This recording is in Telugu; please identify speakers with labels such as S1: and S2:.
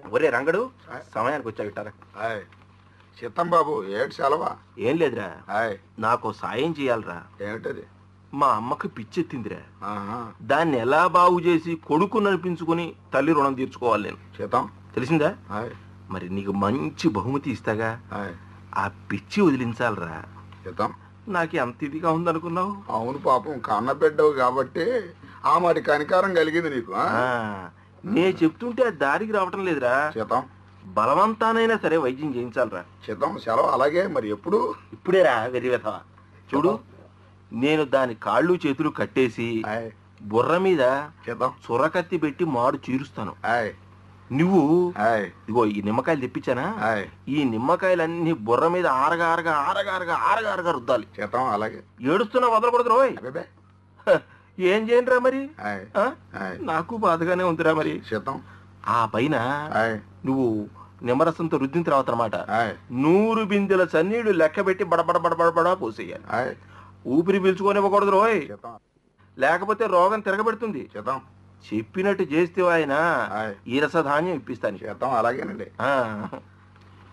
S1: ఒరే రంగడు సమయానికి వచ్చా విట్టారా
S2: హాయ్ చిత్తం బాబు ఏడు సెలవా
S1: ఏం లేదురా
S2: హాయ్
S1: నాకు సాయం చేయాలరా
S2: ఏమిటది
S1: మా అమ్మకి పిచ్చెత్తిందిరా
S2: ఆహా
S1: దాన్ని ఎలా బాగు చేసి కొడుకు నడిపించుకుని తల్లి రుణం తీర్చుకోవాలి నేను
S2: చిత్తం
S1: తెలిసిందా
S2: హాయ్
S1: మరి నీకు మంచి బహుమతి ఇస్తాగా
S2: హాయ్
S1: ఆ పిచ్చి వదిలించాలరా
S2: చిత్తం
S1: నాకు ఎంత ఇదిగా ఉందనుకున్నావు
S2: అవును పాపం కన్న బిడ్డవు కాబట్టి ఆ మరి కనికారం కలిగింది నీకు ఆ?
S1: ఆ, నే చెప్తుంటే ఆ దారికి రావటం లేదురా
S2: చిత్తం
S1: బలవంతానైనా సరే వైద్యం చేయించాలరా
S2: చిత్తం సెలవు అలాగే మరి ఎప్పుడు
S1: ఇప్పుడేరా వెర్రి వెధవ చూడు నేను దాని కాళ్ళు చేతులు కట్టేసి
S2: హాయ్
S1: బుర్ర మీద
S2: చిత్తం
S1: చురకత్తి పెట్టి మాడు చీరుస్తాను
S2: హాయ్
S1: నువ్వు
S2: హాయ్
S1: ఇగో ఈ నిమ్మకాయలు తెప్పించానా
S2: హాయ్
S1: ఈ నిమ్మకాయలన్నీ బుర్ర మీద ఆరగా ఆరగా ఆరగా ఆరగా ఆరగా ఆరగా రుద్దాలి
S2: చిత్తం అలాగే
S1: ఏడుస్తున్నా వదలకూడదు రోయ్
S2: అబ్బే
S1: హ, ఏం చేయనురా మరి
S2: హాయ్
S1: ఆ?
S2: హాయ్
S1: నాకు బాధగానే ఉందిరా మరి
S2: చిత్తం
S1: ఆ పైన
S2: హాయ్
S1: నువ్వు నిమ్మరసంతో రుద్దిన తర్వాత అనమాట
S2: హాయ్
S1: నూరు బిందెల సన్నీళ్లు లెక్క పెట్టి బడబడ బడబడబడా పోసేయాలి
S2: హాయ్
S1: ఊపిరి పీల్చుకోనివ్వకూడదు రోయ్
S2: చిత్తం
S1: లేకపోతే రోగం తిరగబెడుతుంది
S2: చిత్తం
S1: చెప్పినట్టు చేస్తే ఆయన
S2: హాయ్
S1: ఈ రసధాన్యం ఇప్పిస్తాను
S2: చిత్తం అలాగేనండి
S1: ఆ